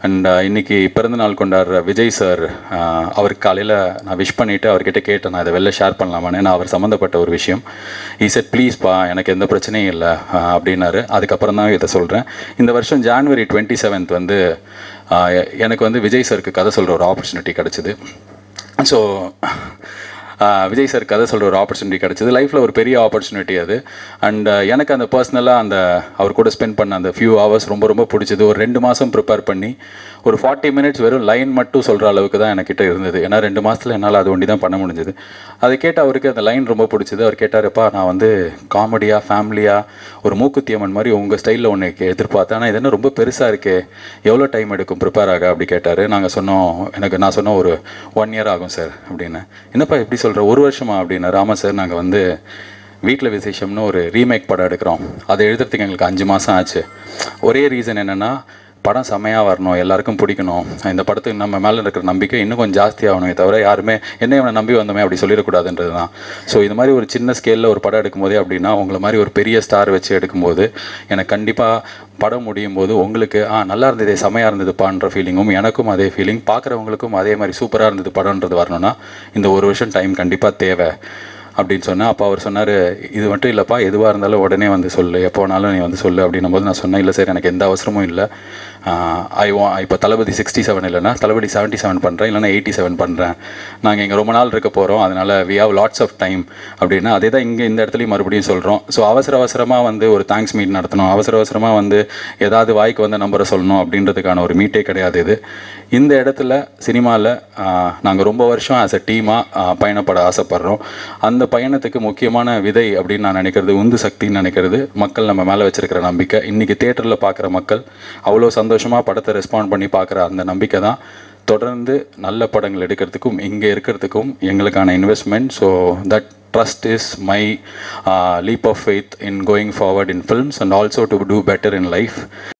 and இன்னைக்கு பிறந்த நாள் கொண்டாடுற விஜய் சார் அவருக்கு காலையில் நான் விஷ் பண்ணிவிட்டு அவர்கிட்ட கேட்டேன் நான் இதை வெளில ஷேர் பண்ணலாமான்னு நான் அவர் சம்மந்தப்பட்ட ஒரு விஷயம் ஈ செட் ப்ளீஸ்ப்பா எனக்கு எந்த பிரச்சனையும் இல்லை அப்படின்னாரு அதுக்கப்புறம் தான் இதை சொல்கிறேன் இந்த வருஷம் ஜான்வரி டுவெண்ட்டி செவன்த் வந்து ஆஹ் எ- எனக்கு வந்து விஜய் சாருக்கு கதை சொல்கிற ஒரு ஆப்பர்ச்சுனிட்டி கிடச்சிது ஸோ விஜய் சார் கதை சொல்கிற ஒரு ஆப்பர்ச்சுனிட்டி கிடச்சிது லைஃப்பில் ஒரு பெரிய ஆப்பர்ச்சுனிட்டி அது அண்ட் எனக்கு அந்த பர்சனலாக அந்த அவர் கூட ஸ்பெண்ட் பண்ண அந்த ஃபியூ ஹவர்ஸ் ரொம்ப ரொம்ப பிடிச்சது ஒரு ரெண்டு மாதம் ப்ரிப்பேர் பண்ணி ஒரு ஃபார்ட்டி மினிட்ஸ் வெறும் லைன் மட்டும் சொல்கிற அளவுக்கு தான் எனக்கிட்ட இருந்தது ஏன்னா ரெண்டு மாதத்தில் என்னால் அது ஒண்டி தான் பண்ண முடிஞ்சது அதை கேட்டு அவருக்கு அந்த லைன் ரொம்ப பிடிச்சது அவர் கேட்டாருப்பா நான் வந்து காமெடியாக ஃபேமிலியாக ஒரு மூக்குத்தியம்மன் மாதிரி உங்கள் ஸ்டைலில் ஒன்று எதிர்பார்த்தேன் ஆனால் இது என்ன ரொம்ப பெருசாக இருக்கே எவ்வளோ டைம் எடுக்கும் ப்ரிப்பேர் ஆக அப்படி கேட்டார் நாங்கள் சொன்னோம் எனக்கு நான் சொன்னோம் ஒரு ஒன் இயர் ஆகும் சார் அப்படின்னு என்னப்பா எப்படி சொல்கிற ஒரு வருஷமா அப்படின்னாரு ஆமாம் சார் நாங்கள் வந்து வீட்டில் விசேஷம்னு ஒரு ரீமேக் படம் எடுக்கிறோம் அதை எழுதுறதுக்கு எங்களுக்கு அஞ்சு மாதம் ஆச்சு ஒரே ரீசன் என்னென்னா படம் செமையாக வரணும் எல்லாருக்கும் பிடிக்கணும் இந்த படத்துக்கு நம்ம மேலே இருக்கிற நம்பிக்கை இன்னும் கொஞ்சம் ஜாஸ்தியாகணுமே தவிர யாருமே என்ன இவனை நம்பி வந்தோமே அப்படி சொல்லிடக்கூடாதுன்றது தான் ஸோ இது மாதிரி ஒரு சின்ன ஸ்கேலில் ஒரு படம் எடுக்கும்போதே அப்படின்னா உங்களை மாதிரி ஒரு பெரிய ஸ்டார் வச்சு எடுக்கும்போது எனக்கு கண்டிப்பாக படம் முடியும் போது உங்களுக்கு ஆ நல்லா இருந்ததே செமையாக இருந்ததுப்பான்ற ஃபீலிங்கும் எனக்கும் அதே ஃபீலிங் பார்க்குறவங்களுக்கும் அதே மாதிரி சூப்பராக இருந்தது படம்ன்றது வரணும்னா இந்த ஒரு வருஷம் டைம் கண்டிப்பாக தேவை அப்படின்னு சொன்னேன் அப்போ அவர் சொன்னார் இது மட்டும் இல்லைப்பா எதுவாக இருந்தாலும் உடனே வந்து சொல்லு எப்போ வேணாலும் நீ வந்து சொல்லு அப்படின்னும் போது நான் சொன்னேன் இல்லை சார் எனக்கு எந்த அவசரமும் இல்லை ஐ வா இப்போ தளபதி சிக்ஸ்டி செவன் இல்லைன்னா தளபதி செவன்ட்டி செவன் பண்ணுறேன் இல்லைன்னா எயிட்டி செவன் பண்ணுறேன் நாங்கள் இங்கே ரொம்ப நாள் இருக்க போகிறோம் அதனால் we have lots of time அப்படின்னா அதே தான் இங்கே இந்த இடத்துலையும் மறுபடியும் சொல்கிறோம் ஸோ அவசர அவசரமாக வந்து ஒரு தேங்க்ஸ் மீட் நடத்தணும் அவசர அவசரமாக வந்து ஏதாவது வாய்க்கு வந்த நம்பரை சொல்லணும் அப்படின்றதுக்கான ஒரு மீட்டே கிடையாது இது இந்த இடத்துல சினிமாவில் நாங்கள் ரொம்ப வருஷம் ஆஸ் அ டீமாக பயணப்பட ஆசைப்படுறோம் அந்த பயணத்துக்கு முக்கியமான விதை அப்படின்னு நான் நினைக்கிறது உந்து சக்தின்னு நினைக்கிறது மக்கள் நம்ம மேலே வச்சிருக்கிற நம்பிக்கை இன்றைக்கி தேட்டரில் பார்க்குற மக்கள் அவ்வளோ சந்தோஷமாக படத்தை ரெஸ்பாண்ட் பண்ணி பார்க்குற அந்த நம்பிக்கை தான் தொடர்ந்து நல்ல படங்கள் எடுக்கிறதுக்கும் இங்கே இருக்கிறதுக்கும் எங்களுக்கான investment so that trust is my leap of faith in going forward in films and also to do better in life